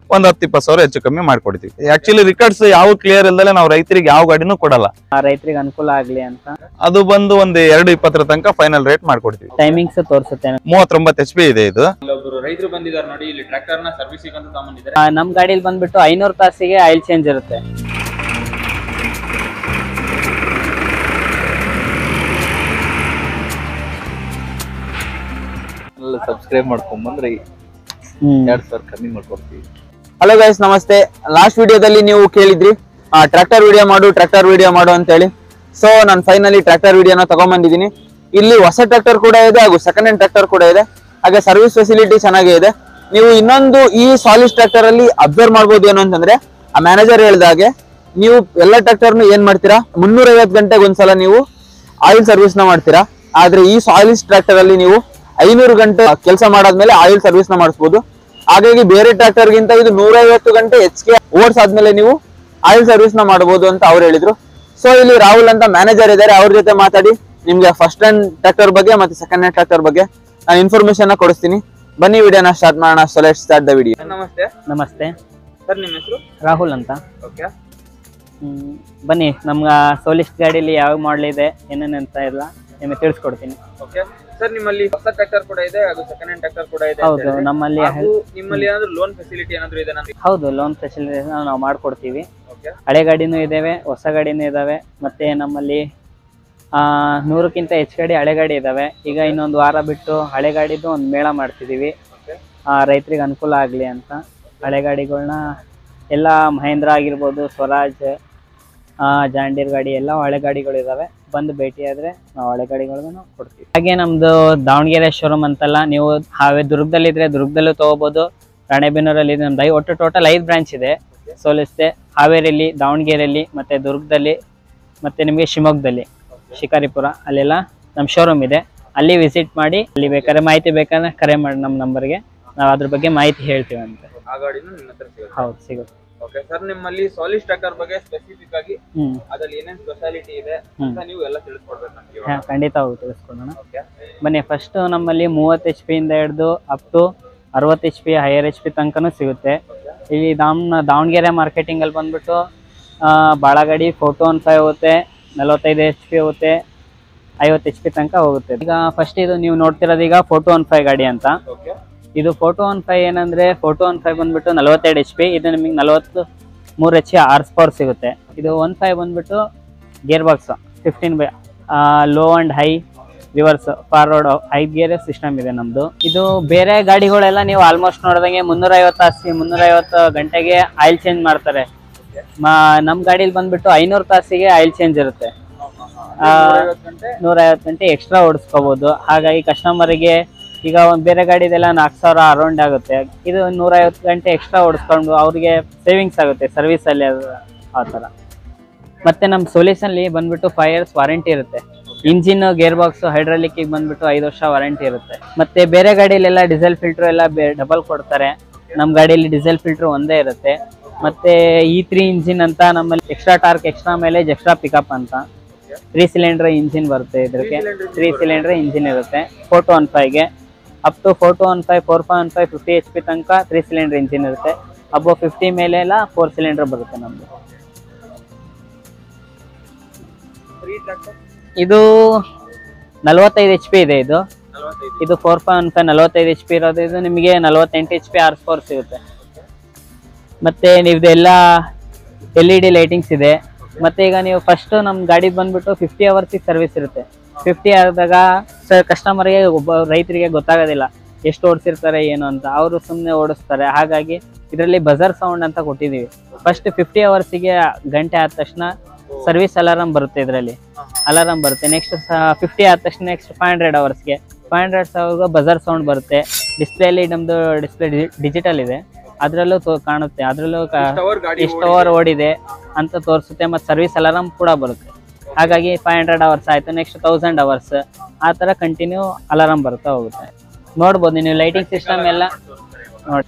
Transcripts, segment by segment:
ಒಂದ್ ಹತ್ತು ಇಪ್ಪತ್ತು ಸಾವಿರ ಹೆಚ್ಚು ಕಮ್ಮಿ ಮಾಡ್ಕೊಡ್ತೀವಿ ಆಕ್ಚುಲಿ ರಿಕಾರ್ಡ್ಸ್ ಯಾವ ಕ್ಲಿಯರ್ ಇಲ್ದಲೆ ನಾವು ರೈತರಿಗೆ ಯಾವ ಗಾಡಿನೂ ಕೊಡಲ್ಲ ರೈತರಿಗೆ ಅನುಕೂಲ ಆಗ್ಲಿ ಅಂತ ಅದು ಬಂದು ಒಂದು ಎರಡು ಇಪ್ಪತ್ತರ ತನಕ ಫೈನಲ್ ರೇಟ್ ಮಾಡ್ಕೊಡ್ತೀವಿ ಟೈಮಿಂಗ್ಸ್ ತೋರಿಸುತ್ತೆ ಮೂವತ್ತೊಂಬತ್ತು ಎಚ್ ಪಿ ಇದೆ ಇದು ಒಬ್ರು ರೈತರು ಬಂದಿದ್ದಾರೆ ನೋಡಿ ಇಲ್ಲಿ ಟ್ರ್ಯಾಕ್ಟರ್ ನ ಸರ್ವಿಸಿಂಗ್ ಅಂತ ತಗೊಂಡಿದ್ದಾರೆ ಆ, ನಮ್ ಗಾಡಿಲಿ ಬಂದ್ಬಿಟ್ಟು ಐನೂರು ತಾಸಿಗೆ ಆಯಿಲ್ ಚೇಂಜ್ ಇರುತ್ತೆ ಸಬ್ಸ್ಕ್ರೈಬ್ ಮಾಡ್ಕೊಂಡ್ ಬಂದ್ರೆ ಹ್ಮ್ ಎರಡ್ ಸಾವಿರ ಕಮ್ಮಿ ಮಾಡ್ಕೊಡ್ತೀವಿ ಹಲೋ ಗೈಸ್ ನಮಸ್ತೆ ಲಾಸ್ಟ್ ವಿಡಿಯೋದಲ್ಲಿ ನೀವು ಕೇಳಿದ್ರಿ ಟ್ರ್ಯಾಕ್ಟರ್ ವಿಡಿಯೋ ಮಾಡು ಟ್ರ್ಯಾಕ್ಟರ್ ವಿಡಿಯೋ ಮಾಡು ಅಂತ ಹೇಳಿ ಸೊ ನಾನು ಫೈನಲಿ ಟ್ರ್ಯಾಕ್ಟರ್ ವಿಡಿಯೋನ ತಗೊಂಡ್ಬಂದಿದ್ದೀನಿ ಇಲ್ಲಿ ಹೊಸ ಟ್ರ್ಯಾಕ್ಟರ್ ಕೂಡ ಇದೆ ಹಾಗೂ ಸೆಕೆಂಡ್ ಹ್ಯಾಂಡ್ ಟ್ರ್ಯಾಕ್ಟರ್ ಕೂಡ ಇದೆ ಹಾಗೆ ಸರ್ವಿಸ್ ಫೆಸಿಲಿಟಿ ಚೆನ್ನಾಗೇ ಇದೆ ನೀವು ಇನ್ನೊಂದು ಈ ಸಾಲಿಸ್ ಟ್ರ್ಯಾಕ್ಟರ್ ಅಲ್ಲಿ ಅಬ್ಸರ್ವ್ ಮಾಡ್ಬೋದು ಏನು ಅಂತಂದ್ರೆ ಆ ಮ್ಯಾನೇಜರ್ ಹೇಳ್ದಾಗೆ ನೀವು ಎಲ್ಲ ಟ್ರ್ಯಾಕ್ಟರ್ನು ಏನ್ ಮಾಡ್ತೀರಾ ಮುನ್ನೂರ ಐವತ್ತು ಗಂಟೆಗೆ ಒಂದ್ಸಲ ನೀವು ಆಯಿಲ್ ಸರ್ವಿಸ್ ನ ಮಾಡ್ತೀರಾ ಆದ್ರೆ ಈ ಸಾಲಿಸ್ ಟ್ರ್ಯಾಕ್ಟರ್ ಅಲ್ಲಿ ನೀವು ಐನೂರು ಗಂಟೆ ಕೆಲಸ ಮಾಡಾದ್ಮೇಲೆ ಆಯಿಲ್ ಸರ್ವಿಸ್ ನ ಮಾಡಿಸ್ಬೋದು ಹಾಗಾಗಿ ಬೇರೆ ಟ್ರ್ಯಾಕ್ಟರ್ ಗಿಂತ ಇದು ನೂರೈವತ್ತು ಗಂಟೆ ಹೆಚ್ಚಿಗೆ ಓಡಿಸಾದ್ಮೇಲೆ ನೀವು ಆಯಿಲ್ ಸರ್ವಿಸ್ ನ ಮಾಡಬಹುದು ಅಂತ ಅವ್ರು ಹೇಳಿದ್ರು ಸೊ ಇಲ್ಲಿ ರಾಹುಲ್ ಅಂತ ಮ್ಯಾನೇಜರ್ ಇದ್ದಾರೆ ಅವ್ರ ಜೊತೆ ಮಾತಾಡಿ ನಿಮ್ಗೆ ಫಸ್ಟ್ ಹ್ಯಾಂಡ್ ಟ್ರ್ಯಾಕ್ಟರ್ ಬಗ್ಗೆ ಮತ್ತೆ ಸೆಕೆಂಡ್ ಹ್ಯಾಂಡ್ ಟ್ರ್ಯಾಕ್ಟರ್ ಬಗ್ಗೆ ನಾನು ಇನ್ಫಾರ್ಮೇಶನ್ ಕೊಡಿಸ್ತೀನಿ ಬನ್ನಿ ವಿಡಿಯೋನ ಸ್ಟಾರ್ಟ್ ಮಾಡೋಣ so let start the video ನಮಸ್ತೆ ನಮಸ್ತೆ ಸರ್ ನಿಮ್ಮ ಹೆಸರು ರಾಹುಲ್ ಅಂತ ಓಕೆ ಹ್ಮ್, ಬನ್ನಿ ನಮ್ಗೆ ಸೋಲಿಸ್ಟ್ ಗಾಡಿಲಿ ಯಾವ ಮಾಡಲ್ ಇದೆ ಏನೇನಂತ ಎಲ್ಲ ನಿಮಗೆ ತಿಳಿಸ್ಕೊಡ್ತೀನಿ ಓಕೆ ಸರ್ ನಿಮ್ಮಲ್ಲಿ ಹೊಸ ಟ್ರ್ಯಾಕ್ಟರ್ ಕೂಡ ಇದೆ ಹಾಗೂ ಸೆಕೆಂಡ್ ಹ್ಯಾಂಡ್ ಟ್ರ್ಯಾಕ್ಟರ್ ಕೂಡ ಇದೆ ಅಂತ ಹೌದು ಹೇಳಿದ್ರಿ. ನಮ್ಮಲ್ಲಿ ಹಾಗೂ ನಿಮ್ಮಲ್ಲಿ ಏನಾದ್ರು ಲೋನ್ ಫೆಸಿಲಿಟಿ ಏನಾದ್ರು ಇದೆ ನನಗೆ ಹೌದು ಲೋನ್ ಫೆಸಿಲಿಟಿ ನಾವು ಮಾಡ್ಕೊಡ್ತೀವಿ ಓಕೆ ಹಳೆ ಗಾಡಿನೂ ಇದಾವೆ ಹೊಸ ಗಾಡಿನೂ ಇದಾವೆ ಮತ್ತೆ ನಮ್ಮಲ್ಲಿ ಆ, ನೂರಕ್ಕಿಂತ ಹೆಚ್ಚು ಗಾಡಿ ಹಳೆ ಗಾಡಿ ಇದಾವೆ ಈಗ ಇನ್ನೊಂದು ವಾರ ಬಿಟ್ಟು ಹಳೆ ಗಾಡಿದು ಒಂದು ಮೇಳ ಮಾಡ್ತಿದೀವಿ ಆ, ರೈತರಿಗೆ ಅನುಕೂಲ ಆಗಲಿ ಅಂತ ಹಳೆ ಗಾಡಿಗಳ್ನ ಎಲ್ಲ ಮಹೇಂದ್ರ ಆಗಿರ್ಬೋದು ಸ್ವರಾಜ್ ಜಾಂಡೀರ್ ಗಾಡಿ ಎಲ್ಲ ಹಳೆ ಗಾಡಿಗಳು ಇದಾವೆ ಬಂದು ಭೇಟಿ ಆದ್ರೆ ನಾವು ಹಳೆ ಗಾಡಿಗಳನ್ನು ಕೊಡ್ತೀವಿ ಹಾಗೆ ನಮ್ದು ದಾವಣಗೆರೆ ಶೋರೂಮ್ ಅಂತಲ್ಲ ನೀವು ಹಾವೇ ದುರ್ಗದಲ್ಲಿದ್ರೆ ದುರ್ಗದಲ್ಲೂ ತಗೋಬಹುದು ರಾಣೆಬೆನ್ನೂರಲ್ಲಿ ಇದೆ ನಮ್ದು ಐ- ಒಟ್ಟು ಟೋಟಲ್ ಐದು ಬ್ರಾಂಚ್ ಇದೆ ಸೋಲಿಸ್ತೆ ಹಾವೇರಿಯಲ್ಲಿ ದಾವಣಗೆರೆಯಲ್ಲಿ ಮತ್ತೆ ದುರ್ಗದಲ್ಲಿ ಮತ್ತೆ ನಿಮಗೆ ಶಿವಮೊಗ್ಗದಲ್ಲಿ ಶಿಕಾರಿಪುರ ಅಲ್ಲೆಲ್ಲ ನಮ್ಮ ಶೋರೂಮ್ ಇದೆ ಅಲ್ಲಿ ವಿಸಿಟ್ ಮಾಡಿ ಅಲ್ಲಿ ಬೇಕಾದ್ರೆ ಮಾಹಿತಿ ಬೇಕಾದ್ರೆ ಕರೆ ಮಾಡಿ ನಮ್ಮ ನಂಬರ್ಗೆ ನಾವು ಅದ್ರ ಬಗ್ಗೆ ಮಾಹಿತಿ ಹೇಳ್ತೀವಿ ಅಂತ ಆ ಗಾಡಿನೂ ನಿಮ್ಮ ಹತ್ರ ಸಿಗುತ್ತೆ ಹೌದು ಸಿಗುತ್ತೆ ಓಕೆ ಸರ್ ನಿಮ್ಮಲ್ಲಿ ಸಾಲಿಸ್ ಟ್ರ್ಯಾಕ್ಟರ್ ಬಗ್ಗೆ ಸ್ಪೆಸಿಫಿಕ್ ಆಗಿ ಹ್ಮ್ ಅದ್ರಲ್ಲಿ ಏನೇನ್ ಸ್ಪೆಷಾಲಿಟಿ ಇದೆ ಅಂತ ನೀವು ಎಲ್ಲ ತಿಳಿಸ್ಕೊಡ್ಬೇಕು ನಮ್ಗೆ ಹಾ, ಖಂಡಿತ ಹೋಗಿ ತಿಳಿಸ್ಕೊಡೋಣ ಓಕೆ ಬನ್ನಿ ಫಸ್ಟ್ ನಮ್ಮಲ್ಲಿ ಮೂವತ್ತು ಎಚ್ ಪಿಯಿಂದ ಹಿಡಿದು ಅಪ್ ಟು ಅರವತ್ತು H P higher H P ತನಕನೂ ಸಿಗುತ್ತೆ ಇಲ್ಲಿ ದಾವಣ ದಾವಣಗೆರೆ ಮಾರ್ಕೆಟಿಂಗಲ್ಲಿ ಬಂದ್ಬಿಟ್ಟು ಆ, ಭಾಳ ಗಾಡಿ ಫೋಟೋ ಒನ್ ಫೈವ್ ಹೋಗುತ್ತೆ ನಲವತ್ತೈದು ಎಚ್ ಪಿ ಹೋಗುತ್ತೆ ಐವತ್ತು ಎಚ್ ಪಿ ತನಕ ಹೋಗುತ್ತೆ ಈಗ ಫಸ್ಟ್ ಇದು ನೀವು ನೋಡ್ತಿರೋದು ಈಗ ಫೋಟೋ ಒನ್ ಫೈವ್ ಗಾಡಿ ಅಂತ ಓಕೆ ಇದು ಫೋಟೋ ಒನ್ ಫೈವ್ ಏನಂದ್ರೆ ಫೋಟೋ ಒನ್ ಫೈವ್ ಬಂದ್ಬಿಟ್ಟು ನಲವತ್ತೆರಡು ಎಚ್ ಪಿ ಇದು ನಿಮಗೆ ನಲವತ್ತು ಮೂರು ಎಚ್ ಪಿ ಆರ್ಸ್ ಪವರ್ ಸಿಗುತ್ತೆ ಇದು ಒನ್ ಫೈವ್ ಬಂದ್ಬಿಟ್ಟು gear box fifteen by low and high reverse forward ಐದು ಗೇರ್ ಸಿಸ್ಟಮ್ ಇದೆ ನಮ್ದು ಇದು ಬೇರೆ ಗಾಡಿಗಳೆಲ್ಲ ನೀವು ಆಲ್ಮೋಸ್ಟ್ ನೋಡಿದಂಗೆ ಮುನ್ನೂರ ಐವತ್ತು ತಾಸಿ ಮುನ್ನೂರ ಐವತ್ತು ಗಂಟೆಗೆ ಆಯಿಲ್ ಚೇಂಜ್ ಮಾಡ್ತಾರೆ ಮ- ನಮ್ ಗಾಡಿಲಿ ಬಂದ್ಬಿಟ್ಟು ಐನೂರು ತಾಸಿಗೆ ಆಯಿಲ್ ಚೇಂಜ್ ಇರುತ್ತೆ ಆ, ನೂರೈವತ್ತು ಗಂಟೆ ಎಕ್ಸ್ಟ್ರಾ ಓಡಿಸ್ಕೋಬಹುದು ಹಾಗಾಗಿ ಕಸ್ಟಮರಿಗೆ ಈಗ ಒಂದು ಬೇರೆ ಗಾಡಿದೆಲ್ಲ ನಾಲ್ಕು ಸಾವಿರ ಅರೌಂಡ್ ಆಗುತ್ತೆ ಇದು ನೂರೈವತ್ತು ಗಂಟೆ ಎಕ್ಸ್ಟ್ರಾ ಓಡಿಸ್ಕೊಂಡು ಅವ್ರಿಗೆ ಸೇವಿಂಗ್ಸ್ ಆಗುತ್ತೆ ಸರ್ವಿಸಲ್ಲಿ ಆ ಥರ ಮತ್ತೆ ನಮ್ಮ ಸೊಲ್ಯೂಷನ್ಲಿ ಬಂದ್ಬಿಟ್ಟು ಫೈವ್ ಇಯರ್ಸ್ ವಾರಂಟಿ ಇರುತ್ತೆ ಇಂಜಿನ್ ಗೇರ್ ಬಾಕ್ಸ್ ಹೈಡ್ರಾಲಿಕ್ ಬಂದ್ಬಿಟ್ಟು ಐದು ವರ್ಷ ವಾರಂಟಿ ಇರುತ್ತೆ ಮತ್ತೆ ಬೇರೆ ಗಾಡಿಯಲ್ಲೆಲ್ಲ ಡೀಸೆಲ್ ಫಿಲ್ಟರ್ ಎಲ್ಲ ಡಬಲ್ ಕೊಡ್ತಾರೆ ನಮ್ಮ ಗಾಡಿಯಲ್ಲಿ ಡೀಸೆಲ್ ಫಿಲ್ಟರ್ ಒಂದೇ ಇರುತ್ತೆ ಮತ್ತೆ ಇ ತ್ರೀ ಇಂಜಿನ್ ಅಂತ ನಮ್ಮಲ್ಲಿ extra torque extra mileage extra pickup ಅಂತ ತ್ರೀ ಸಿಲಿಂಡರ್ ಇಂಜಿನ್ ಬರುತ್ತೆ ಇದಕ್ಕೆ ತ್ರೀ ಸಿಲಿಂಡರ್ ಇಂಜಿನ್ ಇರುತ್ತೆ ಫೋರ್ ಟು ಒನ್ ಫೈವ್ಗೆ up to four two one five four five one five fifty H P ತನಕ three cylinder engine ಇರುತ್ತೆ ಅಬ್ಬೋ fifty ಮೇಲೆ ಎಲ್ಲ ಫೋರ್ ಸಿಲಿಂಡರ್ ಬರುತ್ತೆ ನಮ್ದು ಫ್ರೀ ಟ್ರ್ಯಾಕ್ಟರ್ ಇದು ನಲವತ್ತೈದು ಎಚ್ ಪಿ ಇದೆ ಇದು ನಲವತ್ತೈದು ಇದು ಫೋರ್ ಫೈವ್ ಒನ್ ಫೈವ್ ನಲವತ್ತೈದು ಎಚ್ ಪಿ ಇರೋದು ಇದು ನಿಮಗೆ ನಲವತ್ತೆಂಟು ಎಚ್ ಪಿ ಆರ್ ಫೋರ್ ಸಿಗುತ್ತೆ ಮತ್ತೆ ನೀವ್ದೆಲ್ಲ ಎಲ್ ಇ ಡಿ ಲೈಟಿಂಗ್ಸ್ ಇದೆ ಮತ್ತೆ ಈಗ ನೀವು ಫಸ್ಟ್ ನಮ್ಮ ಗಾಡಿ ಬಂದ್ಬಿಟ್ಟು ಫಿಫ್ಟಿ ಅವರ್ಸಿಗೆ ಸರ್ವಿಸ್ ಇರುತ್ತೆ ಫಿಫ್ಟಿ ಆದಾಗ ಸರ್ ಕಸ್ಟಮರ್ಗೆ ಒಬ್ಬ ರೈತರಿಗೆ ಗೊತ್ತಾಗೋದಿಲ್ಲ ಎಷ್ಟು ಓಡಿಸಿರ್ತಾರೆ ಏನು ಅಂತ ಅವರು ಸುಮ್ಮನೆ ಓಡಿಸ್ತಾರೆ ಹಾಗಾಗಿ ಇದರಲ್ಲಿ ಬಜರ್ ಸೌಂಡ್ ಅಂತ ಕೊಟ್ಟಿದ್ದೀವಿ ಫಸ್ಟ್ ಫಿಫ್ಟಿ ಅವರ್ಸಿಗೆ ಗಂಟೆ ಆದ ತಕ್ಷಣ ಸರ್ವಿಸ್ ಅಲಾರಮ್ ಬರುತ್ತೆ ಇದರಲ್ಲಿ ಅಲಾರಮ್ ಬರುತ್ತೆ ನೆಕ್ಸ್ಟ್ ಫಿಫ್ಟಿ ಆದ ತಕ್ಷಣ ನೆಕ್ಸ್ಟ್ ಫೈವ್ ಹಂಡ್ರೆಡ್ ಅವರ್ಸ್ಗೆ ಫೈವ್ ಹಂಡ್ರೆಡ್ ಸಾವಿರ ಬಜರ್ ಸೌಂಡ್ ಬರುತ್ತೆ ಡಿಸ್ಪ್ಲೇಲಿ ನಮ್ಮದು ಡಿಸ್ಪ್ಲೇ ಡಿಜಿಟಲ್ ಇದೆ ಅದರಲ್ಲೂ ತೋ ಕಾಣುತ್ತೆ ಅದರಲ್ಲೂ ಅವರ್ ಗಾಡಿ ಎಷ್ಟು ಅವರ್ ಓಡಿದೆ ಅಂತ ತೋರಿಸುತ್ತೆ ಮತ್ತು ಸರ್ವಿಸ್ ಅಲಾರಮ್ ಕೂಡ ಬರುತ್ತೆ ಹಾಗಾಗಿ ಫೈವ್ ಹಂಡ್ರೆಡ್ ಅವರ್ಸ್ ಆಯಿತು ನೆಕ್ಸ್ಟ್ ತೌಸಂಡ್ ಅವರ್ಸ್ ಆ ಥರ ಕಂಟಿನ್ಯೂ ಅಲಾರಮ್ ಬರ್ತಾ ಹೋಗುತ್ತೆ ನೋಡ್ಬೋದು ನೀವು ಲೈಟಿಂಗ್ ಸಿಸ್ಟಮ್ ಎಲ್ಲ ನೋಡಿ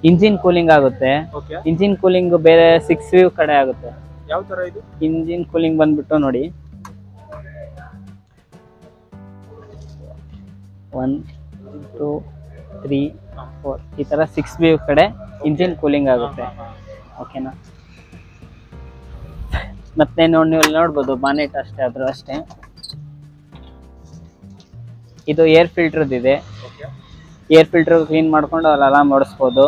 ಇಂಜಿನ್ ಕೂಲಿಂಗ್ ಆಗುತ್ತೆ ಓಕೆ ಇಂಜಿನ್ ಕೂಲಿಂಗ್ ಬೇರೆ ಸಿಕ್ಸ್ ವ್ಯೂ ಕಡೆ ಆಗುತ್ತೆ ಯಾವ ತರ ಇದು ಇಂಜಿನ್ ಕೂಲಿಂಗ್ ಬಂದ್ಬಿಟ್ಟು ನೋಡಿ ಒನ್ ಟೂ ತ್ರೀ ಫೋರ್ ಈ ಥರ ಸಿಕ್ಸ್ ವ್ಯೂ ಕಡೆ ಇಂಜಿನ್ ಕೂಲಿಂಗ್ ಆಗುತ್ತೆ ಓಕೆನಾ ಮತ್ತೆ ನೋಡಿ ನೀವು ಇಲ್ಲಿ ನೋಡ್ಬೋದು ಬಾನೆಟ್ ಅಷ್ಟೇ ಆದ್ರೂ ಅಷ್ಟೇ ಇದು ಏರ್ ಫಿಲ್ಟರ್ದು ಇದೆ ಓಕೆ ಏರ್ ಫಿಲ್ಟರ್ ಕ್ಲೀನ್ ಮಾಡ್ಕೊಂಡು ಅಲ್ಲಿ ಅಲಾರ್ಮ್ ಓಡಿಸ್ಬೋದು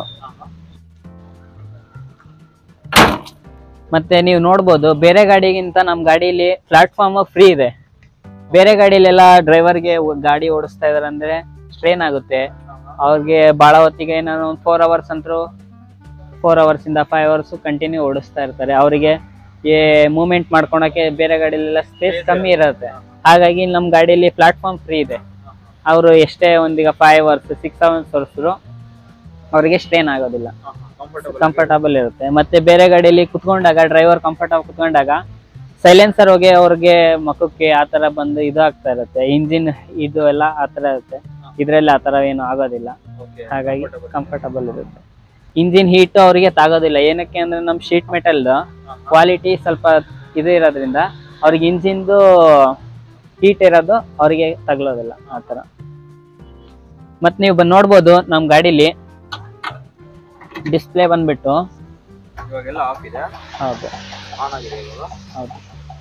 ಮತ್ತೆ ನೀವು ನೋಡ್ಬೋದು ಬೇರೆ ಗಾಡಿಗಿಂತ ನಮ್ಮ ಗಾಡೀಲಿ ಪ್ಲಾಟ್ಫಾರ್ಮ್ ಫ್ರೀ ಇದೆ ಬೇರೆ ಗಾಡಿಲೆಲ್ಲ ಡ್ರೈವರ್ಗೆ ಗಾಡಿ ಓಡಿಸ್ತಾ ಇದಾರೆ ಅಂದ್ರೆ ಸ್ಟ್ರೇನ್ ಆಗುತ್ತೆ ಅವ್ರಿಗೆ ಭಾಳ ಹೊತ್ತಿಗೆ ನಾನು ಒಂದು ಫೋರ್ ಅವರ್ಸ್ ಅಂತರೂ ಫೋರ್ ಅವರ್ಸಿಂದ ಫೈವ್ ಅವರ್ಸ್ ಕಂಟಿನ್ಯೂ ಓಡಿಸ್ತಾ ಇರ್ತಾರೆ ಅವರಿಗೆ ಏ ಮೂಮೆಂಟ್ ಮಾಡ್ಕೊಳಕ್ಕೆ ಬೇರೆ ಗಾಡಿಲೆಲ್ಲ ಸ್ಪೇಸ್ ಕಮ್ಮಿ ಇರುತ್ತೆ ಹಾಗಾಗಿ ನಮ್ಮ ಗಾಡೀಲಿ ಪ್ಲಾಟ್ಫಾರ್ಮ್ ಫ್ರೀ ಇದೆ ಅವರು ಎಷ್ಟೇ ಒಂದೀಗ ಫೈವ್ ಅವರ್ಸ್ ಸಿಕ್ಸ್ ಅವರ್ಸ್ ಓಡಿಸಿದ್ರು ಅವರಿಗೆ ಸ್ಟ್ರೇನ್ ಆಗೋದಿಲ್ಲ ಕಂಫರ್ಟಬಲ್ ಕಂಫರ್ಟಬಲ್ ಇರುತ್ತೆ ಮತ್ತೆ ಬೇರೆ ಗಾಡಿಯಲ್ಲಿ ಕುತ್ಕೊಂಡಾಗ ಡ್ರೈವರ್ ಕಂಫರ್ಟಬಲ್ ಕುತ್ಕೊಂಡಾಗ ಸೈಲೆನ್ಸರ್ ಹೋಗಿ ಅವ್ರಿಗೆ ಮಖಕ್ಕೆ ಆ ತರ ಬಂದು ಇದು ಆಗ್ತಾ ಇರುತ್ತೆ ಇಂಜಿನ್ ಇದು ಎಲ್ಲ ಆ ತರ ಇರುತ್ತೆ ಇದ್ರಲ್ಲಿ ಆ ತರ ಏನು ಆಗೋದಿಲ್ಲ ಓಕೆ ಹಾಗಾಗಿ ಕಂಫರ್ಟಬಲ್ ಇರುತ್ತೆ ಇಂಜಿನ್ ಹೀಟ್ ಅವರಿಗೆ ತಾಗೋದಿಲ್ಲ ಏನಕ್ಕೆ ಅಂದ್ರೆ ನಮ್ಮ ಶೀಟ್ ಮೆಟಲ್ ಕ್ವಾಲಿಟಿ ಸ್ವಲ್ಪ ಇದು ಇರೋದ್ರಿಂದ ಅವ್ರಿಗೆ ಇಂಜಿನ್ದು ಹೀಟ್ ಇರೋದು ಅವರಿಗೆ ತಗಲೋದಿಲ್ಲ ಆ ಥರ ಮತ್ತೆ ನೀವು ಬಂದು ನೋಡ್ಬೋದು ನಮ್ಮ ಗಾಡೀಲಿ ಡಿಸ್ಪ್ಲೇ ಬಂದ್ಬಿಟ್ಟು ಇವಾಗೆಲ್ಲ ಆಫ್ ಇದೆ ಹೌದು ಆನ್ ಆಗಿದೆ ಇವಾಗ ಹೌದು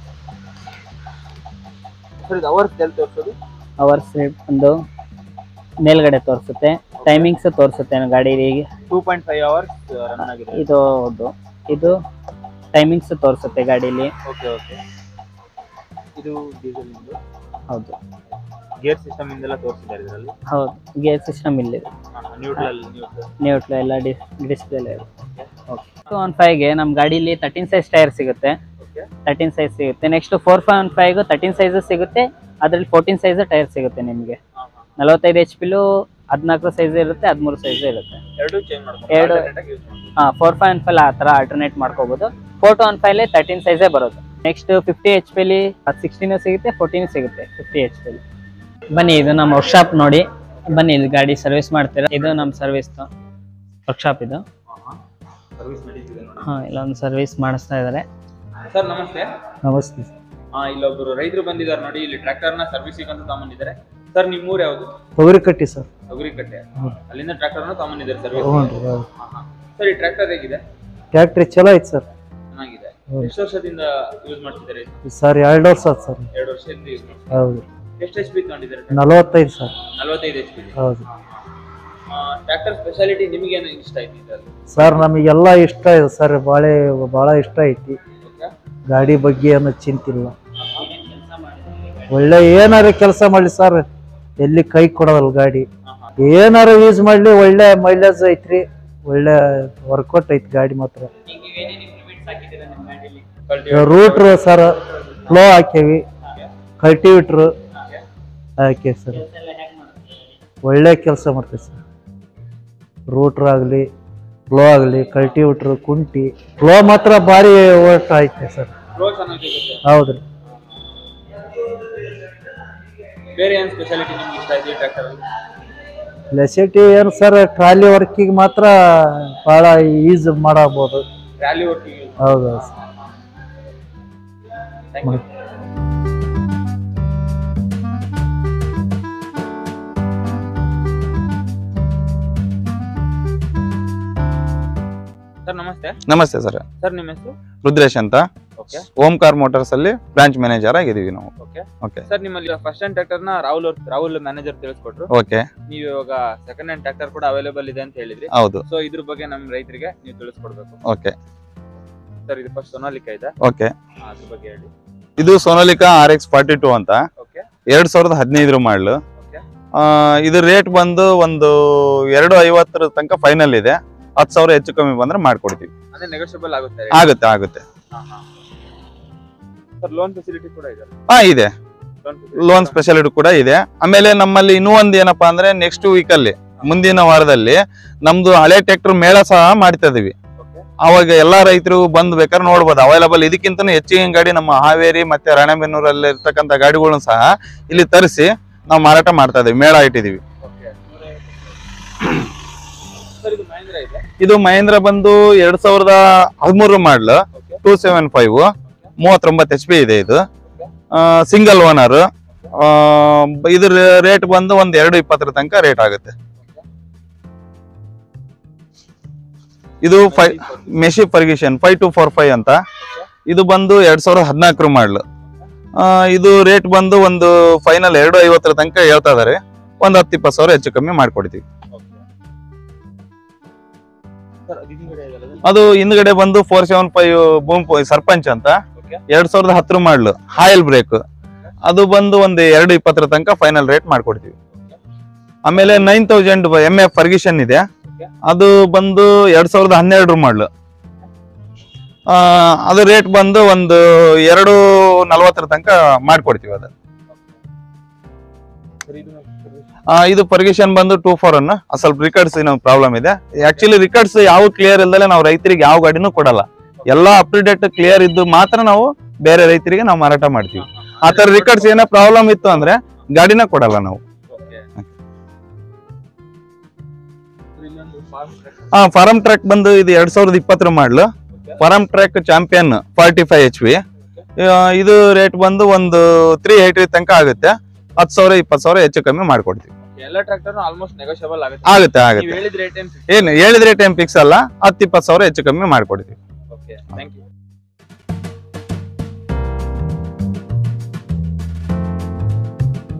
ಸರ್ ಇದು ಅವರ್ಸ್ ಎಲ್ಲಿ ತೋರಿಸೋದು ಅವರ್ಸ್ ಒಂದು ಮೇಲ್ಗಡೆ ತೋರಿಸುತ್ತೆ ಟೈಮಿಂಗ್ಸ್ ತೋರಿಸುತ್ತೆ ನಮ್ಮ ಗಾಡೀಲಿ two point five hours run ಆಗಿದೆ ಇದು ಹೌದು ಇದು ಟೈಮಿಂಗ್ಸ್ ತೋರಿಸುತ್ತೆ ಗಾಡೀಲಿ ಓಕೆ ಓಕೆ ಇದು ಡೀಸೆಲ್ ಇಂದು ಹೌದು ಗೇರ್ ಸಿಸ್ಟಮ್ ಇಂದೆಲ್ಲ ತೋರಿಸಿದ್ದಾರೆ ಇದರಲ್ಲಿ ಹೌದು ಗೇರ್ ಸಿಸ್ಟಮ್ ಇಲ್ಲಿದೆ ನ್ಯೂಟ್ರಲ್ ನ್ಯೂಟ್ರಲ್ ನ್ಯೂಟ್ಲು ಎಲ್ಲ ಡಿಸ್ಪ್ಲೇ ಓಕೆ ಟು ಒನ್ ಫೈವ್ಗೆ ನಮ್ಮ ಗಾಡೀಲಿ ತರ್ಟೀನ್ ಸೈಜ್ ಟೈರ್ ಸಿಗುತ್ತೆ ಓಕೆ ತರ್ಟೀನ್ ಸೈಜ್ ಸಿಗುತ್ತೆ next four five one five thirteen size ಸಿಗುತ್ತೆ ಅದರಲ್ಲಿ ಫೋರ್ಟೀನ್ ಸೈಜ್ ಟೈರ್ ಸಿಗುತ್ತೆ ನಿಮಗೆ ನಲವತ್ತೈದು ಎಚ್ ಪಿಲು ಹದಿನಾಲ್ಕು ಸೈಜ್ ಇರುತ್ತೆ ಹದಿಮೂರು ಸೈಜ್ ಇರುತ್ತೆ ಎರಡು ಚೇಂಜ್ ಮಾಡ್ಕೊಂಡು ಎರಡು- ಯೂಸ್ ಮಾಡ್ಬೋದು ಹಾಂ ಫೋರ್ ಫೈವ್ ಒನ್ ಫೈವ್ ಆ ಥರ ಆಲ್ಟರ್ನೇಟ್ ಮಾಡ್ಕೋಬೋದು ಫೋರ್ ಟು ಒನ್ ಫೈವ್ಲಿ ತರ್ಟೀನ್ ಸೈಜೇ ಬರೋದು ನೆಕ್ಸ್ಟ್ ಫಿಫ್ಟಿ ಎಚ್ ಪಿಲಿ ಸಿಕ್ಸ್ಟೀನು ಸಿಗುತ್ತೆ ಫೋರ್ಟೀನು ಸಿಗುತ್ತೆ ಫಿಫ್ಟಿ ಎಚ್ ಪಿಲಿ ಬನ್ನಿ ಇದು ನಮ್ಮ ವರ್ಕ್ಶಾಪ್ ನೋಡಿ ಬನ್ನಿ ಇದು ಗಾಡಿ ಸರ್ವಿಸ್ ಮಾಡ್ತೀರಾ ಇದು ನಮ್ಮ ಸರ್ವಿಸ್ ವರ್ಕ್ಶಾಪ್ ಇದು ಸರ್ವಿಸ್ ನಡೀತಿದೆ ನೋಡಿ ಹಾಂ ಇಲ್ಲೊಂದು ಸರ್ವಿಸ್ ಮಾಡಿಸ್ತಾ ಇದ್ದಾರೆ ಸರ್ ನಮಸ್ತೆ ನಮಸ್ತೆ ಹಾ ಇಲ್ಲೊಬ್ರು ರೈತರು ಬಂದಿದ್ದಾರೆ ನೋಡಿ ಇಲ್ಲಿ ಟ್ರ್ಯಾಕ್ಟರ್ ನ ಸರ್ವಿಸಿಂಗ್ ಅಂತ ತಗೊಂಡಿದ್ದಾರೆ ಸರ್ ನಿಮ್ಮ ಊರು ಯಾವುದು ತೊಗರಿ ಕಟ್ಟಿ ಸರ್ ತೊಗರಿಕಟ್ಟೆ ಅಲ್ಲಿಂದ ಟ್ರ್ಯಾಕ್ಟರ್ ನ ತಗೊಂಡಿದ್ದಾರೆ ಸರ್ವಿಸ್ ಹ್ಞೂ ರೀ ಹೌದು ಸರ್ ಈ ಟ್ರ್ಯಾಕ್ಟರ್ ಹೇಗಿದೆ ಟ್ಯಾಕ್ಟ್ರಿ ಚಲೋ ಐತೆ ಸರ್ ಚೆನ್ನಾಗಿದೆ ಹೌದು. ಎಷ್ಟು ವರ್ಷದಿಂದ ಯೂಸ್ ಮಾಡ್ತಿದ್ದಾರೆ ಸರ್ ಎರಡು ವರ್ಷ ಆಯ್ತು ಸರ್ ಎರಡು ವರ್ಷದಿಂದ ಯೂಸ್ ಮಾಡ್ತಿದ್ದಾರೆ ಹೌದು ಎಷ್ಟು ಎಚ್ ಪಿ ತಗೊಂಡಿದ್ದಾರೆ ನಲವತ್ತೈದು ಸರ್ ನಲವತ್ತೈದು ಎಚ್ ಪಿ ಹೌದು ಟ್ರ್ಯಾಕ್ಟರ್ ಸ್ಪೆಷಾಲಿಟಿ ನಿಮಗೇನು ಇಷ್ಟ ಆಯ್ತು ಇದರಲ್ಲಿ ಸರ್ ನಮಗೆಲ್ಲ ಇಷ್ಟ ಇದೆ ಸರ್ ಭಾಳ ಭಾಳ ಇಷ್ಟ ಐತಿ ಓಕೆ ಗಾಡಿ ಬಗ್ಗೆ ಏನು ಚಿಂತಿಲ್ಲ ಒಳ್ಳೆ ಏನಾರ ಕೆಲಸ ಮಾಡಲಿ ಸರ್ ಎಲ್ಲಿ ಕೈ ಕೊಡೋದಲ್ಲ ಗಾಡಿ ಏನಾರ ಯೂಸ್ ಮಾಡಲಿ ಒಳ್ಳೆ ಮೈಲೇಜ್ ಐತ್ರಿ ಒಳ್ಳೆ ವರ್ಕೌಟ್ ಐತಿ ಗಾಡಿ ಮಾತ್ರ ರೂಟ್ರು ಸರ್ ಫ್ಲೋ ಹಾಕೇವಿ ಕಲ್ಟಿವೇಟ್ರು ಹಾಕೇವಿ ಸರ್ ಒಳ್ಳೆ ಕೆಲಸ ಮಾಡ್ತೀವಿ ಸರ್ ರೂಟ್ರ್ ಆಗಲಿ ಫ್ಲೋ ಆಗಲಿ ಕಲ್ಟಿವೇಟ್ರು ಕುಂಟಿ ಫ್ಲೋ ಮಾತ್ರ ಭಾರಿ ಓಟ್ ಐತೆ ಸರ್ ಫ್ಲೋ ಚೆನ್ನಾಗಿ ಸಿಗುತ್ತೆ ಹೌದ್ರಿ ಬೇರೆ ಏನು ಸ್ಪೆಷಾಲಿಟಿ ನಿಮ್ಗೆ ಇಷ್ಟ ಆಯ್ತು ಈ ಟ್ರ್ಯಾಕ್ಟರ್ ಅಲ್ಲಿ ಲೆಸಿಟಿ ಏನು ಸರ್ ಟ್ರಾಲಿ ವರ್ಕಿಗೆ ಮಾತ್ರ ಭಾಳ ಈಸ್ ಮಾಡಬಹುದು ರ್ಯಾಲಿ ವರ್ಕಿಂಗ್ ಹೌದು ಸರ್ ಥ್ಯಾಂಕ್ ಯು ಸರ್ ನಮಸ್ತೆ ನಮಸ್ತೆ ಸರ್ ಸರ್ ನಿಮ್ಮ ಹೆಸರು ರುದ್ರೇಶ್ ಅಂತ ಓಕೆ ಓಂಕಾರ್ ಮೋಟಾರ್ಸ್ ಅಲ್ಲಿ ಬ್ರಾಂಚ್ ಮ್ಯಾನೇಜರ್ ಆಗಿದೀವಿ ನಾವು ಓಕೆ ಓಕೆ ಸರ್ ನಿಮ್ಮಲ್ಲಿ ಫಸ್ಟ್ ಹ್ಯಾಂಡ್ ಟ್ರ್ಯಾಕ್ಟರ್ ನ ರಾಹುಲ್ ಅವ್ರ ರಾಹುಲ್ ಮ್ಯಾನೇಜರ್ ತಿಳಿಸ್ಕೊಟ್ರು ಓಕೆ ನೀವು ಇವಾಗ ಸೆಕೆಂಡ್ ಹ್ಯಾಂಡ್ ಟ್ರ್ಯಾಕ್ಟರ್ ಕೂಡ ಅವೈಲೇಬಲ್ ಇದೆ ಅಂತ ಹೇಳಿದ್ರಿ ಹೌದು ಸೊ ಇದ್ರ ಬಗ್ಗೆ ನಮ್ಮ ರೈತರಿಗೆ ನೀವು ತಿಳಿಸ್ಕೊಡ್ಬೇಕು ಓಕೆ ಸರ್ ಇದು ಫಸ್ಟ್ ಸೊನಾಲಿಕಾ ಇದೆ ಓಕೆ ಆ, ಅದ್ರ ಬಗ್ಗೆ ಹೇಳಿ ಇದು Sonalika R X forty two ಅಂತ ಓಕೆ ಎರಡ್ ಸಾವಿರದ ಹದಿನೈದರ ಮಾಡಲು ಓಕೆ ಇದು ರೇಟ್ ಬಂದು ಒಂದು ಎರಡು ಐವತ್ತರ ತನಕ ಫೈನಲ್ ಇದೆ ಹತ್ತು ಸಾವಿರ ಹೆಚ್ಚು ಕಮ್ಮಿ ಬಂದ್ರೆ ಮಾಡ್ಕೊಡ್ತೀವಿ ಅದೇ ನೆಗೋಷಿಯಬಲ್ ಆಗುತ್ತೆ ಆಗುತ್ತೆ ಆಗುತ್ತೆ ಸರ್ ಲೋನ್ ಫೆಸಿಲಿಟಿ ಕೂಡ ಇದೆ ಹಾ ಇದೆ ಲೋನ್ ಸ್ಪೆಷಾಲಿಟಿ ಕೂಡ ಇದೆ ಆಮೇಲೆ ನಮ್ಮಲ್ಲಿ ಇನ್ನೂ ಒಂದು ಏನಪ್ಪಾ ಅಂದ್ರೆ ನೆಕ್ಸ್ಟ್ ವೀಕ್ ಅಲ್ಲಿ ಮುಂದಿನ ವಾರದಲ್ಲಿ ನಮ್ದು ಹಳೆ ಟ್ರ್ಯಾಕ್ಟರ್ ಮೇಳ ಸಹ ಮಾಡ್ತಾ ಇದೀವಿ ಓಕೆ ಅವಾಗ ಎಲ್ಲಾ ರೈತರು ಬಂದ್ ಬೇಕಾದ್ರೆ ನೋಡ್ಬೋದು ಅವೈಲಬಲ್ ಇದಕ್ಕಿಂತ ಹೆಚ್ಚಿನ ಗಾಡಿ ನಮ್ಮ ಹಾವೇರಿ ಮತ್ತೆ ರಾಣೆಬೆನ್ನೂರಲ್ಲಿ ಇರ್ತಕ್ಕಂಥ ಗಾಡಿಗಳನ್ನು ಸಹ ಇಲ್ಲಿ ತರಿಸಿ ನಾವು ಮಾರಾಟ ಮಾಡ್ತಾ ಇದೀವಿ ಮೇಳ ಇಟ್ಟಿದೀವಿ ಓಕೆ ಸರ್ ಇದು ಮಹೇಂದ್ರ ಇದೆ ಇದು ಮಹೇಂದ್ರ ಬಂದು ಎರಡ್ ಸಾವಿರದ ಹದಿಮೂರು ಮಾಡ್ಲು ಟೂ ಸೆವೆನ್ ಫೈವ್ ಮೂವತ್ತೊಂಬತ್ತು ಎಚ್ ಪಿ ಇದೆ ಇದು ಸಿಂಗಲ್ ಓನರ್ ಇದ್ರ ರೇಟ್ ಬಂದು ಒಂದ್ ಎರಡು ಇಪ್ಪತ್ತರ ತನಕ ರೇಟ್ ಆಗುತ್ತೆ ಇದು ಫೈ Massey Ferguson five two four five ಅಂತ ಇದು ಬಂದು ಎರಡ್ ಸಾವಿರದ ಹದಿನಾಲ್ಕರ ಮಾಡ್ಲು ಇದು ರೇಟ್ ಬಂದು ಒಂದು ಫೈನಲ್ ಎರಡು ಐವತ್ತರ ತನಕ ಹೇಳ್ತಾ ಇದಾರೆ ಒಂದ್ ಹತ್ತು ಇಪ್ಪತ್ತು ಸಾವಿರ ಹೆಚ್ಚು ಕಮ್ಮಿ ಮಾಡ್ಕೊಡ್ತೀವಿ ಸರ್ ಅದು ಹಿಂದ್ಗಡೆ ಇದೆಯಲ್ಲ ಅದು? ಅದು ಹಿಂದ್ಗಡೆ ಬಂದು four seven five boom Sarpanch ಅಂತ Okay. ಎರಡ್ ಸಾವಿರದ ಹತ್ತರ ಮಾಡ್ಲು ಹಾಯಲ್ ಬ್ರೇಕ್ ಅದು ಬಂದು ಒಂದು ಎರಡು ಇಪ್ಪತ್ತರ ತನಕ ಫೈನಲ್ ರೇಟ್ ಮಾಡ್ಕೊಡ್ತೀವಿ ಆಮೇಲೆ nine thousand M F Ferguson ಇದೆ ಅದು ಬಂದು ಎರಡ್ ಸಾವಿರದ ಹನ್ನೆರಡರ ಮಾಡ್ಲು ಆ, ಅದು ರೇಟ್ ಬಂದು ಒಂದು ಎರಡು ನಲವತ್ತರ ತನಕ ಮಾಡ್ಕೊಡ್ತೀವಿ ಅದು ಸರ್ ಇದು ಆ, ಇದು ಪರ್ಗಿಷನ್ ಬಂದು ಟೂ ಫೋರ್ ಅನ್ನ ಆ ಸ್ವಲ್ಪ ರಿಕಾರ್ಡ್ಸ್ ಏನೋ ಪ್ರಾಬ್ಲಮ್ ಇದೆ ಆಕ್ಚುಲಿ ರಿಕಾರ್ಡ್ಸ್ ಯಾವ ಕ್ಲಿಯರ್ ಇಲ್ದಲೆ ನಾವು ರೈತರಿಗೆ ಯಾವ ಗಾಡಿನೂ ಕೊಡಲ್ಲ ಎಲ್ಲಾ ಅಪ್ ಟು ಡೇಟ್ ಕ್ಲಿಯರ್ ಇದ್ದು ಮಾತ್ರ ನಾವು ಬೇರೆ ರೈತರಿಗೆ ನಾವು ಮಾರಾಟ ಮಾಡ್ತೀವಿ ಆ ತರ ರಿಕಾರ್ಡ್ಸ್ ಏನೋ ಪ್ರಾಬ್ಲಮ್ ಇತ್ತು ಅಂದ್ರೆ ಗಾಡಿನ ಕೊಡಲ್ಲ ನಾವು ಓಕೆ ಇಲ್ಲೊಂದು farm track. ಆ ಫಾರಂ ಟ್ರ್ಯಾಕ್ ಬಂದು ಇದು ಎರಡ್ ಸಾವಿರದ ಇಪ್ಪತ್ತರ ಮಾಡ್ಲು farm track champion forty five H P ಇದು ರೇಟ್ ಬಂದು ಒಂದು ತ್ರೀ ಏಯ್ಟಿ ತನಕ ಆಗುತ್ತೆ ಹತ್ತು ಸಾವಿರ ಇಪ್ಪತ್ತು ಸಾವಿರ ಹೆಚ್ಚು ಕಮ್ಮಿ ಮಾಡ್ಕೊಡ್ತೀವಿ ಎಲ್ಲ ಟ್ರ್ಯಾಕ್ಟರ್ ಆಲ್ಮೋಸ್ಟ್ ನೆಗೋಷಿಯಬಲ್ ಆಗುತ್ತೆ ಆಗುತ್ತೆ ನೀವು ಆಗುತ್ತೆ ಹೇಳಿದ ರೇಟ್ ಏನ್ ಏನು ಹೇಳಿದ್ರೆ ಟೈಮ್ ಫಿಕ್ಸ್ ಅಲ್ಲ ಹತ್ತು ಇಪ್ಪತ್ತು ಸಾವಿರ ಹೆಚ್ಚು ಕಮ್ಮಿ ಮಾಡ್ಕೊಡ್ತೀವಿ ಓಕೆ ಥ್ಯಾಂಕ್ ಯು